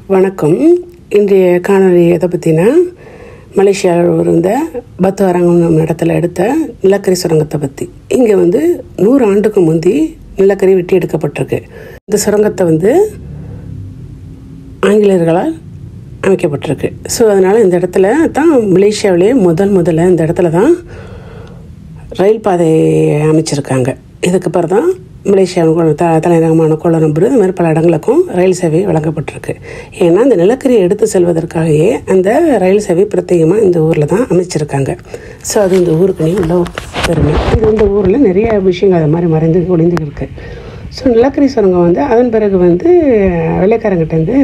வணக்கம் இன்றைய காணொலி எதை பற்றினா மலேசியாவில் இருந்த பத்துவாரங்கம் இடத்துல எடுத்த நிலக்கரி சுரங்கத்தை பற்றி இங்கே வந்து நூறு ஆண்டுக்கு முந்தி நிலக்கரி வெட்டி எடுக்கப்பட்டிருக்கு இந்த சுரங்கத்தை வந்து ஆங்கிலேயர்களால் அமைக்கப்பட்டிருக்கு ஸோ அதனால் இந்த இடத்துல தான் மலேசியாவிலேயே முதல் முதல்ல இந்த இடத்துல தான் ரயில் பாதை அமைச்சிருக்காங்க இதுக்கு அப்புறம் தான் மலேசியாவுக்கு த தலைநகரமான கோலாலம்பூர் இந்த மாதிரி பல இடங்களுக்கும் ரயில் சேவை வழங்கப்பட்டிருக்கு ஏன்னா இந்த நிலக்கரியை எடுத்து செல்வதற்காகவே அந்த ரயில் சேவை பிரத்யேகமாக இந்த ஊரில் தான் அமைச்சிருக்காங்க ஸோ அது இந்த ஊருக்கு நீ உள்ள பெருமை இது இந்த ஊரில் நிறைய விஷயங்கள் அது மாதிரி மறைந்து ஒளிந்து இருக்கு ஸோ நிலக்கரி சுரங்கம் வந்து அதன் பிறகு வந்து வெள்ளைக்காரங்கிட்டேருந்து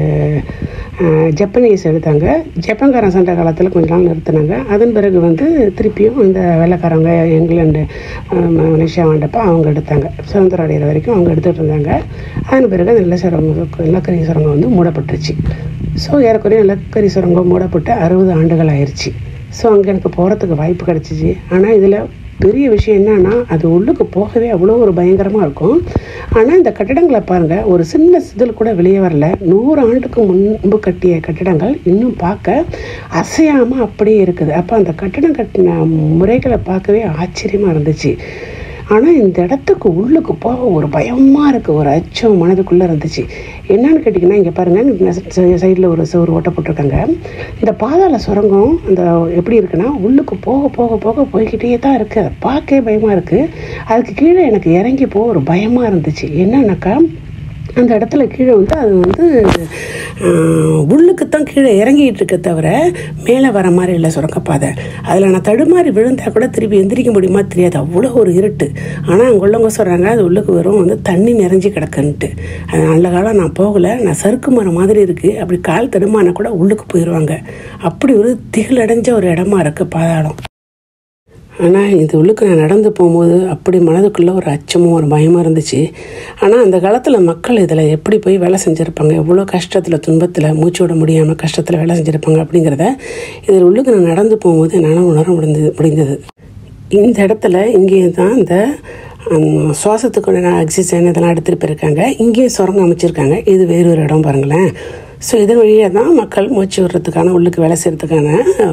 அஹ், ஜப்பனீஸ் எடுத்தாங்க ஜப்பான்காரன் சண்டை காலத்தில் கொஞ்ச நாள் நிறுத்தினாங்க அதன் பிறகு வந்து திருப்பியும் இந்த வெள்ளைக்காரங்க இங்கிலாந்து அஹ், ம- மலேசியா வந்தப்போ அவங்க எடுத்தாங்க சுதந்திரம் அடைகிற வரைக்கும் அவங்க எடுத்துகிட்டு இருந்தாங்க அதன் பிறகு அந்த நில சுரங்கம் நிலக்கரி சுரங்கம் வந்து மூடப்பட்டுருச்சு ஸோ ஏறக்குறைய நிலக்கரி சுரங்கம் மூடப்பட்டு அறுபது ஆண்டுகள் ஆயிடுச்சு ஸோ அங்கே எனக்கு போகிறதுக்கு வாய்ப்பு கிடச்சிச்சு ஆனால் இதில் பெரிய விஷயம் என்னன்னா அது உள்ளுக்கு போகவே அவ்வளோ ஒரு பயங்கரமாக இருக்கும் ஆனால் இந்த கட்டிடங்களை பாருங்கள் ஒரு சின்ன சிதில் கூட வெளியே வரல நூறு ஆண்டுக்கு முன்பு கட்டிய கட்டிடங்கள் இன்னும் பார்க்க அசையாமல் அப்படியே இருக்குது அப்போ அந்த கட்டிடம் கட்டின முறைகளை பார்க்கவே ஆச்சரியமாக இருந்துச்சு ஆனால் இந்த இடத்துக்கு உள்ளுக்கு போக ஒரு பயமாக இருக்குது ஒரு அச்சம் மனதுக்குள்ளே இருந்துச்சு என்னன்னு கேட்டிங்கன்னா இங்கே பாருங்கள் சைடில் ஒரு சோறு ஓட்ட போட்டிருக்காங்க இந்த பாதாள சுரங்கம் அந்த எப்படி இருக்குன்னா உள்ளுக்கு போக போக போக போய்கிட்டே தான் இருக்குது அதை பார்க்கவே பயமாக இருக்குது அதுக்கு கீழே எனக்கு இறங்கி போக ஒரு பயமாக இருந்துச்சு என்னன்னாக்கா அந்த இடத்துல கீழே வந்து அது வந்து ஆஹ், உள்ளுக்கு தான் கீழே இறங்கிட்டு இருக்க தவிர மேலே வர மாதிரி இல்லை சுரங்கப்பாதை அதில் நான் தடுமாறி விழுந்தா கூட திருப்பி எந்திரிக்க முடியுமா தெரியாது அவ்வளோ ஒரு இருட்டு ஆனால் அங்கே உள்ளவங்க சொல்கிறாங்க அது உள்ளுக்கு வெறும் வந்து தண்ணி நிறைஞ்சு கிடக்குன்ட்டு அது நல்ல காலம் நான் போகலை நான் சறுக்கு மரம் மாதிரி இருக்குது அப்படி கால் தடுமானா கூட உள்ளுக்கு போயிடுவாங்க அப்படி ஒரு திகிலடைஞ்ச ஒரு இடமா இருக்குது பாதாளம் ஆனால் இது உள்ளுக்கு நான் நடந்து போகும்போது அப்படி மனதுக்குள்ளே ஒரு அச்சமும் ஒரு பயமாக இருந்துச்சு ஆனால் அந்த காலத்தில் மக்கள் இதில் எப்படி போய் வேலை செஞ்சுருப்பாங்க எவ்வளோ கஷ்டத்தில் துன்பத்தில் மூச்சு விட முடியாமல் கஷ்டத்தில் வேலை செஞ்சுருப்பாங்க அப்படிங்கிறத இதில் உள்ளுக்கு நான் நடந்து போகும்போது என்னால் உணர முடிந்தது முடிந்தது இந்த இடத்துல இங்கே தான் இந்த ஹம், சுவாசத்துக்கு ஆக்சிஜன் இதெல்லாம் எடுத்துகிட்டு போயிருக்காங்க இங்கேயும் சுரங்கம் அமைச்சிருக்காங்க இது வேறு ஒரு இடம் பாருங்களேன் ஸோ இதன் வழியாக தான் மக்கள் மூச்சு விடுறதுக்கான உள்ளுக்கு வேலை செய்கிறதுக்கான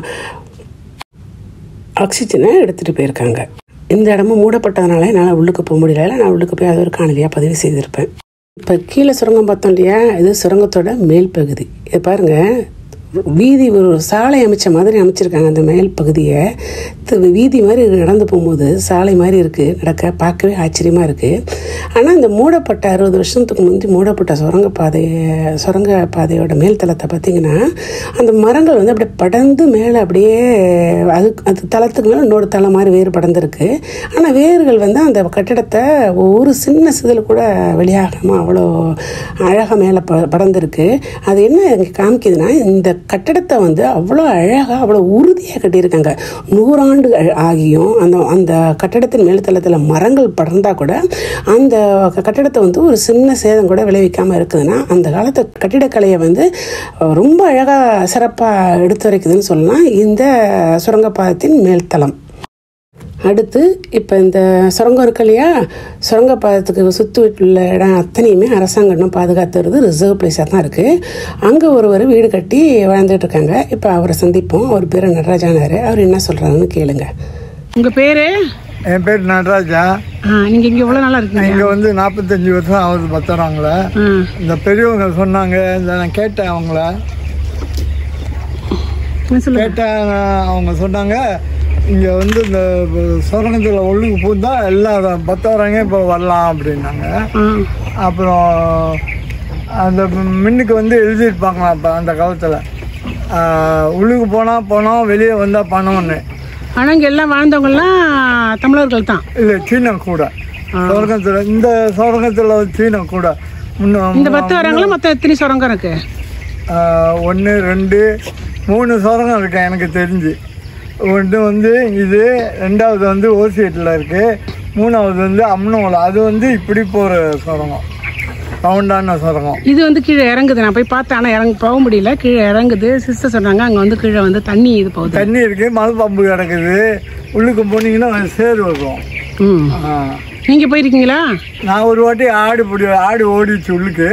ஆக்சிஜனை எடுத்துகிட்டு போயிருக்காங்க இந்த இடமும் மூடப்பட்டதுனால என்னால் உள்ளுக்கு போக முடியல நான் உள்ளுக்கு போய் அது ஒரு காணொலியாக பதிவு செய்திருப்பேன் இப்போ கீழே சுரங்கம் பார்த்தோம் இல்லையா இது சுரங்கத்தோட மேல் பகுதி இது பாருங்க வீதி ஒரு சாலை அமைச்ச மாதிரி அமைச்சிருக்காங்க அந்த மேல் பகுதியை து- வீதி மாதிரி நடந்து போகும்போது சாலை மாதிரி இருக்குது நடக்க பார்க்கவே ஆச்சரியமாக இருக்குது ஆனால் இந்த மூடப்பட்ட அறுபது வருஷத்துக்கு முந்தி மூடப்பட்ட சுரங்கப்பாதை சுரங்க பாதையோட மேல் தளத்தை பார்த்தீங்கன்னா அந்த மரங்கள் வந்து அப்படியே படர்ந்து மேலே அப்படியே அது அது தளத்துக்கு மேலே இன்னொரு தளம் மாதிரி வேறு படர்ந்துருக்கு ஆனால் வேர்கள் வந்து அந்த கட்டிடத்தை ஒரு சின்ன சிதில் கூட வெளியாகாமல் அவ்வளோ அழகாக மேலே ப படர்ந்துருக்கு அது என்ன இங்க காமிக்குதுன்னா இந்த கட்டிடத்தை வந்து அவ்வளோ அழகாக அவ்வளோ உறுதியாக கட்டியிருக்காங்க நூறாண்டு ஆ- ஆகியும் அந்த அந்த கட்டிடத்தின் மேல்தளத்தில் மரங்கள் படர்ந்தா கூட அந்த கட்டிடத்தை வந்து ஒரு சின்ன சேதம் கூட விளைவிக்காமல் இருக்குதுன்னா அந்த காலத்து கட்டிடக்கலையை வந்து அஹ், ரொம்ப அழகாக சிறப்பாக எடுத்துரைக்குதுன்னு சொல்லலாம் இந்த சுரங்கப்பாதத்தின் மேல்தளம் அடுத்து இப்போ இந்த சுரங்கம் இருக்கு இல்லையா சுரங்கப்பாதத்துக்கு சுற்றி உள்ள இடம் அத்தனையுமே அரசாங்கம் இன்னும் பாதுகாத்துறது ரிசர்வ் பிளேஸாக தான் இருக்குது அங்கே ஒருவர் வீடு கட்டி வாழ்ந்துட்டு இருக்காங்க இப்போ அவரை சந்திப்போம் அவர் பேர் நடராஜானார் அவர் என்ன சொல்கிறாருன்னு கேளுங்க உங்கள் பேர் என் பேர் நடராஜா நீங்கள் இங்கே இவ்வளோ நல்லா இருக்கீங்க இங்கே வந்து நாற்பத்தஞ்சு வருஷம் ஆகுது பத்துறாங்கள இந்த பெரியவங்க சொன்னாங்க இந்த நான் கேட்டேன் அவங்கள சொல்லுங்கள் கேட்டேன் நான் அவங்க சொன்னாங்க இங்கே வந்து இந்த சுரங்கத்தில் ஒழுங்கு பூந்தா எல்லாம் பத்தாயிரங்க இப்போ வரலாம் அப்படின்னாங்க அப்புறம் அந்த மின்னுக்கு வந்து எழுதியிருப்பாங்களாம் இப்போ அந்த காலத்தில் உள்ளுக்கு போனால் பணம் வெளியே வந்தால் பணம்னு ஆனால் இங்கே எல்லாம் வாழ்ந்தவங்கலாம் தமிழர்கள் தான் இல்லை சீனம் கூட சுரங்கத்தில் இந்த சுரங்கத்தில் சீனம் கூட முன்ன பத்து வராங்களா மொத்தம் எத்தனை சுரங்கம் இருக்குது ஒன்று ரெண்டு மூணு சுரங்கம் இருக்கு எனக்கு தெரிஞ்சு ஒன்று வந்து இது ரெண்டாவது வந்து ஓசியட்டில் இருக்குது மூணாவது வந்து அம்னோவில் அது வந்து இப்படி போகிற சுரங்கம் ரவுண்டான சுரங்கம் இது வந்து கீழே இறங்குது நான் போய் பார்த்தேன் ஆனால் இறங்க போக முடியல கீழே இறங்குது சிஸ்டர் சொன்னாங்க அங்கே வந்து கீழே வந்து தண்ணி இது போகுது தண்ணி இருக்குது மலை பம்பு கிடக்குது உள்ளுக்கு போனீங்கன்னா சேர் வரும் ம் ஆ. நீங்கள் போயிருக்கீங்களா நான் ஒரு வாட்டி ஆடு பிடி ஆடு ஓடிச்சு உள்ளுக்கு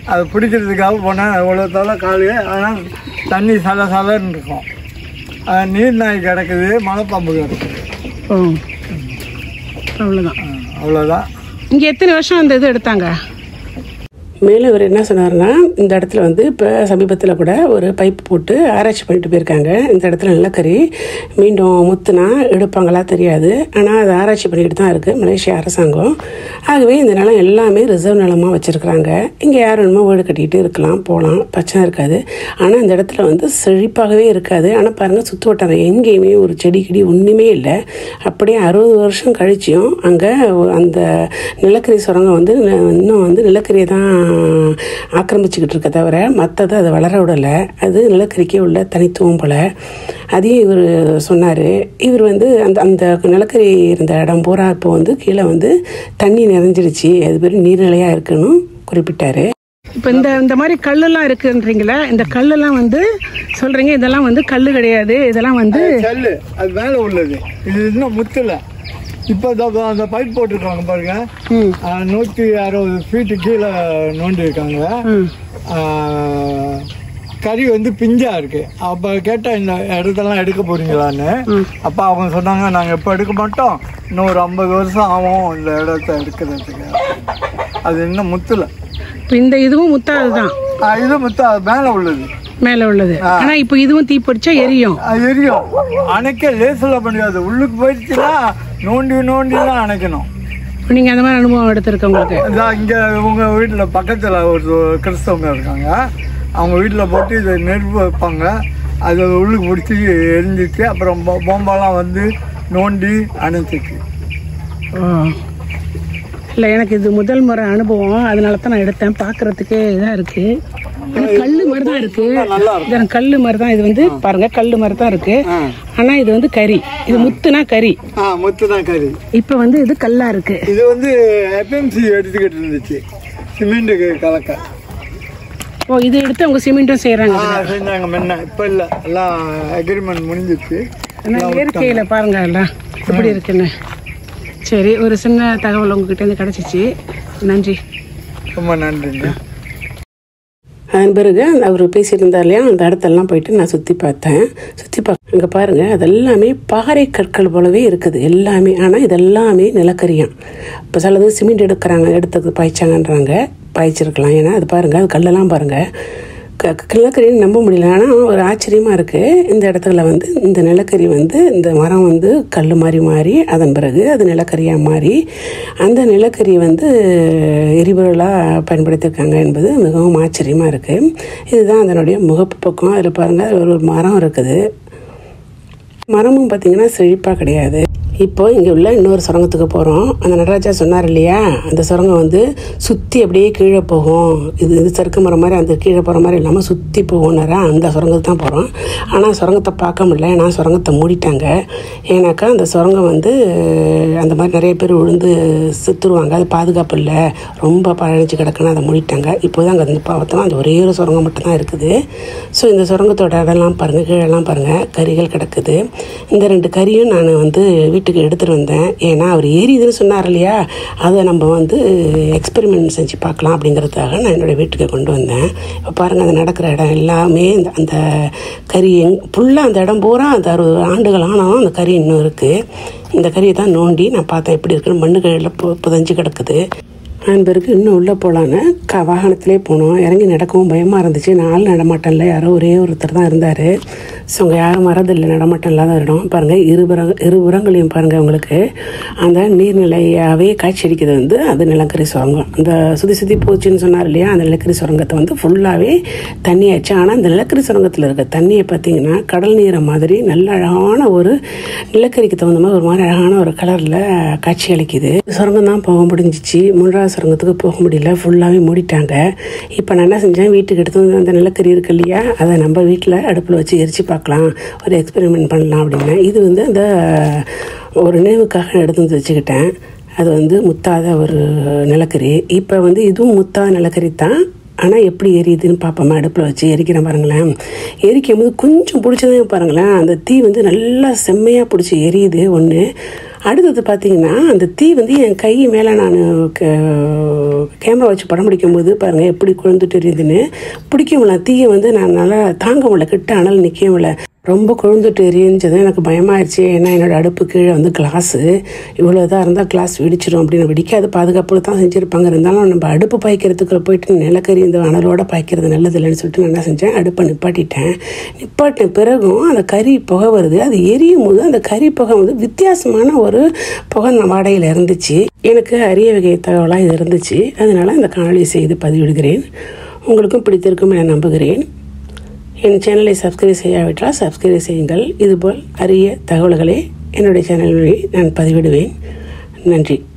அது பிடிக்கிறதுக்காக போனேன் இவ்வளோ தலை காலு ஆனால் தண்ணி சல சலன்னு இருக்கும் அஹ் நீர் நாய் கிடக்குது மலைப்பாம்பு கிடக்குது ஓ அவ்வளோதான் அஹ் அவ்வளோதான் இங்கே எத்தனை வருஷம் அந்த இது எடுத்தாங்க மேலும் இவர் என்ன சொன்னார்னா இந்த இடத்துல வந்து இப்போ சமீபத்தில் கூட ஒரு பைப் போட்டு ஆராய்ச்சி பண்ணிட்டு போயிருக்காங்க இந்த இடத்துல நிலக்கரி மீண்டும் முத்துனா எடுப்பாங்களா தெரியாது ஆனால் அது ஆராய்ச்சி பண்ணிக்கிட்டு தான் இருக்குது மலேசியா அரசாங்கம் ஆகவே இந்த நிலம் எல்லாமே ரிசர்வ் நிலமாக வச்சுருக்குறாங்க இங்கே யார் வேணுமோ வீடு கட்டிக்கிட்டு இருக்கலாம் போகலாம் பிரச்சனை இருக்காது ஆனால் இந்த இடத்துல வந்து செழிப்பாகவே இருக்காது ஆனால் பாருங்கள் சுற்று வட்டாரம் எங்கேயுமே ஒரு செடி கிடி ஒன்றுமே இல்லை அப்படியே அறுபது வருஷம் கழிச்சியும் அங்கே அந்த நிலக்கரி சுரங்கம் வந்து ந- இன்னும் வந்து நிலக்கரியை தான் ஆக்கிரமிச்சுக்கிட்டு இருக்க தவிர மற்றதை அதை வளர விடலை அது நிலக்கரிக்கே உள்ள தனித்துவம் போல் அதையும் இவர் சொன்னார் இவர் வந்து அந்த அந்த நிலக்கரி இருந்த இடம் பூரா இப்போ வந்து கீழே வந்து தண்ணி நிறைஞ்சிடுச்சு அது பேர் நீர்நிலையாக இருக்குன்னு குறிப்பிட்டாரு இப்போ இந்த இந்த மாதிரி கல்லெல்லாம் இருக்குன்றீங்களா இந்த கல்லெல்லாம் வந்து சொல்கிறீங்க இதெல்லாம் வந்து கல் கிடையாது இதெல்லாம் வந்து செல்லு அது மேலே உள்ளது இது இன்னும் முத்துல இப்போ இதோ அந்த பைப் போட்டிருக்காங்க பாருங்க ம் அஹ் நூற்றி அறுபது ஃபீட்டு கீழே நோண்டியிருக்காங்க ம் ஆஹ் கறி வந்து பிஞ்சா இருக்கு அப்போ கேட்டால் இந்த இடத்தெல்லாம் எடுக்க போறீங்களான்னு அப்போ அவங்க சொன்னாங்க நாங்கள் இப்போ எடுக்க மாட்டோம் இன்னும் ஒரு ஐம்பது வருஷம் ஆகும் இந்த இடத்த எடுக்கிறதுக்கு அது இன்னும் முத்துல இப்போ இந்த இதுவும் முத்தாது தான் ஆஹ் இது முத்த அது மேலே உள்ளது மேலே உள்ளது ஆனால் இப்போ இதுவும் தீப்பிடிச்சா எரியும் அது எரியும் அணைக்க லேசில் முடியாது உள்ளுக்கு போயிடுச்சுன்னா நோண்டி நோண்டி தான் அணைக்கணும் நீங்கள் அந்த மாதிரி அனுபவம் எடுத்திருக்க உங்களுக்கு இதான் இங்கே உங்கள் வீட்டில் பக்கத்தில் ஒரு கிறிஸ்தவங்க இருக்காங்க அவங்க வீட்டில் போட்டு இதை நெருப்பு வைப்பாங்க அது உள்ளுக்கு பிடிச்சி எரிஞ்சிச்சு அப்புறம் பொ- பொம்பெல்லாம் வந்து நோண்டி அணைச்சிச்சு இல்லை எனக்கு இது முதல் முறை அனுபவம் அதனால தான் நான் எடுத்தேன் பார்க்கறதுக்கே இதாக இருக்கு ஆனால் கல் மாதிரி தான் இருக்கு நல்லா இது கல் மாதிரி தான் இது வந்து பாருங்க கல் மாதிரி தான் இருக்கு ஆனால் இது வந்து கறி இது முத்துனா கறி ஆ முத்து தான் கறி இப்போ வந்து இது கல்லா இருக்கு இது வந்து எஃப்எம்சி எடுத்துக்கிட்டு இருந்துச்சு சிமெண்ட்டுக்கு கலக்க ஓ இது எடுத்து அவங்க சிமெண்ட்டும் செய்கிறாங்க ஆ செஞ்சாங்க முன்ன இப்போ இல்லை எல்லாம் அக்ரிமெண்ட் முடிஞ்சிச்சு ஆனால் இயற்கையில் பாருங்க எல்லாம் எப்படி இருக்குன்னு சரி ஒரு சின்ன தகவல் உங்ககிட்ட இருந்து கிடச்சிச்சு நன்றி ரொம்ப நன்றிங்க அதன் பிறகு அவர் பேசியிருந்தார் இல்லையா அந்த இடத்தெல்லாம் போயிட்டு நான் சுற்றி பார்த்தேன் சுற்றி பார்க்க அங்கே பாருங்கள் அதெல்லாமே பாறை கற்கள் போலவே இருக்குது எல்லாமே ஆனால் இதெல்லாமே நிலக்கரியாம் இப்போ சிலது சிமெண்ட் எடுக்கிறாங்க எடுத்து பாய்ச்சாங்கன்றாங்க பாய்ச்சிருக்கலாம் ஏன்னா அது பாருங்கள் அது கல்லெல்லாம் பாருங்கள் க க- நிலக்கரின்னு நம்ப முடியல ஆனால் ஒரு ஆச்சரியமாக இருக்குது இந்த இடத்துல வந்து இந்த நிலக்கரி வந்து இந்த மரம் வந்து கல் மாதிரி மாறி அதன் பிறகு அது நிலக்கரியாக மாறி அந்த நிலக்கரி வந்து எரிபொருளாக பயன்படுத்தியிருக்காங்க என்பது மிகவும் ஆச்சரியமாக இருக்குது இதுதான் அதனுடைய முகப்பு பக்கம் அதில் பாருங்கள் அதில் ஒரு மரம் இருக்குது மரமும் பார்த்திங்கன்னா செழிப்பாக கிடையாது இப்போ இங்கே உள்ள இன்னொரு சுரங்கத்துக்கு போகிறோம் அந்த நடராஜா சொன்னார் இல்லையா அந்த சுரங்கம் வந்து சுற்றி அப்படியே கீழே போகும் இது இது சறுக்கு மரம் மாதிரி அந்த கீழே போகிற மாதிரி இல்லாமல் சுற்றி போகும்னாரா அந்த சுரங்கத்துக்கு தான் போகிறோம் ஆனால் சுரங்கத்தை பார்க்க முடியல ஏன்னா சுரங்கத்தை மூடிட்டாங்க ஏன்னாக்கா அந்த சுரங்கம் வந்து அந்த மாதிரி நிறைய பேர் விழுந்து செத்துருவாங்க அது பாதுகாப்பு இல்லை ரொம்ப பழனிச்சு கிடக்குன்னு அதை மூடிட்டாங்க இப்போ தான் அங்கே வந்து பார்த்தோம்னா அந்த ஒரே ஒரு சுரங்கம் மட்டும்தான் இருக்குது ஸோ இந்த சுரங்கத்தோட இடம்லாம் பாருங்கள் கீழெல்லாம் பாருங்கள் கறிகள் கிடக்குது இந்த ரெண்டு கறியும் நான் வந்து வீட்டுக்கு எடுத்துகிட்டு வந்தேன் ஏன்னா அவர் ஏறிதுன்னு சொன்னார் இல்லையா அதை நம்ம வந்து எக்ஸ்பெரிமெண்ட் செஞ்சு பார்க்கலாம் அப்படிங்கிறதுக்காக நான் என்னோடய வீட்டுக்கு கொண்டு வந்தேன் இப்போ பாருங்கள் அந்த நடக்கிற இடம் எல்லாமே இந்த அந்த கறி எங் ஃபுல்லாக அந்த இடம் பூரா அந்த அறுபது ஆண்டுகள் ஆனாலும் அந்த கறி இன்னும் இருக்குது இந்த கறியை தான் நோண்டி நான் பார்த்தேன் எப்படி இருக்குன்னு மண்ணுகளில் பு புதஞ்சு கிடக்குது அதன் பிறகு இன்னும் உள்ளே போகலான்னு க வாகனத்திலே போனோம் இறங்கி நடக்கவும் பயமாக இருந்துச்சு நாலு நடமாட்டம் இல்லை யாரோ ஒரே ஒருத்தர் தான் இருந்தார் ஸோ அங்கே யாரும் வரதில்லை நடமாட்டம் இல்லாத இடம் பாருங்கள் இருபுற இருபுறங்களையும் பாருங்கள் உங்களுக்கு அந்த நீர்நிலையாகவே காட்சியடிக்கிறது வந்து அது நிலக்கரி சுரங்கம் அந்த சுற்றி சுற்றி போச்சுன்னு சொன்னார் இல்லையா அந்த நிலக்கரி சுரங்கத்தை வந்து ஃபுல்லாகவே தண்ணி ஆச்சு ஆனால் அந்த நிலக்கரி சுரங்கத்தில் இருக்க தண்ணியை பார்த்தீங்கன்னா கடல் நீரை மாதிரி நல்ல அழகான ஒரு நிலக்கரிக்கு தகுந்த மாதிரி ஒரு மாதிரி அழகான ஒரு கலரில் காட்சி அளிக்குது சுரங்கம் தான் போக முடிஞ்சிச்சு மூன்றாவது சுரங்கத்துக்கு போக முடியல ஃபுல்லாகவே மூடிட்டாங்க இப்போ நான் என்ன செஞ்சேன் வீட்டுக்கு எடுத்து வந்து அந்த நிலக்கரி இருக்கு இல்லையா அதை நம்ம வீட்டில் அடுப்பில் வச்சு எரிச்சு பார்க்கலாம் ஒரு எக்ஸ்பெரிமெண்ட் பண்ணலாம் அப்படின்னா இது வந்து அந்த ஒரு நினைவுக்காக எடுத்து வந்து வச்சுக்கிட்டேன் அது வந்து முத்தாத ஒரு நிலக்கரி இப்போ வந்து இதுவும் முத்தாத நிலக்கரி தான் ஆனால் எப்படி எரியுதுன்னு பார்ப்போமா அடுப்பில் வச்சு எரிக்கிறேன் பாருங்களேன் எரிக்கும் போது கொஞ்சம் பிடிச்சதே பாருங்களேன் அந்த தீ வந்து நல்லா செம்மையாக பிடிச்சி எரியுது ஒன்று அடுத்தது பார்த்தீங்கன்னா அந்த தீ வந்து என் கை மேலே நான் கேமரா வச்சு படம் பிடிக்கும்போது பாருங்கள் எப்படி கொழுந்துட்டு எரியுதுன்னு பிடிக்க முடியல தீயை வந்து நான் நல்லா தாங்க முடியல கிட்ட அனல் நிற்க முடியல ரொம்ப கொழுந்துட்டு எரிஞ்சது எனக்கு பயமாயிருச்சு ஏன்னா என்னோட அடுப்பு கீழே வந்து கிளாஸு இவ்வளோ இதாக இருந்தால் கிளாஸ் வெடிச்சிடும் அப்படின்னு வெடிக்காது பாதுகாப்பில் தான் செஞ்சுருப்பாங்க இருந்தாலும் நம்ம அடுப்பு பாய்க்கிறதுக்குள்ள போயிட்டு நிலக்கரி இந்த அனலோட பாய்க்கிறது நல்லது இல்லைன்னு சொல்லிட்டு நான் என்ன செஞ்சேன் அடுப்பை நிப்பாட்டிட்டேன் நிப்பாட்டின பிறகும் அந்த கறி புகை வருது அது எரியும் போது அந்த கறி புகை வந்து வித்தியாசமான ஒரு புகை வாடையில் இருந்துச்சு எனக்கு அரிய வகை தகவலாக இது இருந்துச்சு அதனால் இந்த காணொலியை செய்து பதிவிடுகிறேன் உங்களுக்கும் பிடித்திருக்கும் என நம்புகிறேன் என் சேனலை சப்ஸ்கிரைப் செய்யாவிட்டால் சப்ஸ்கிரைப் செய்யுங்கள் இதுபோல் அரிய தகவல்களை என்னுடைய சேனலில் நான் பதிவிடுவேன் நன்றி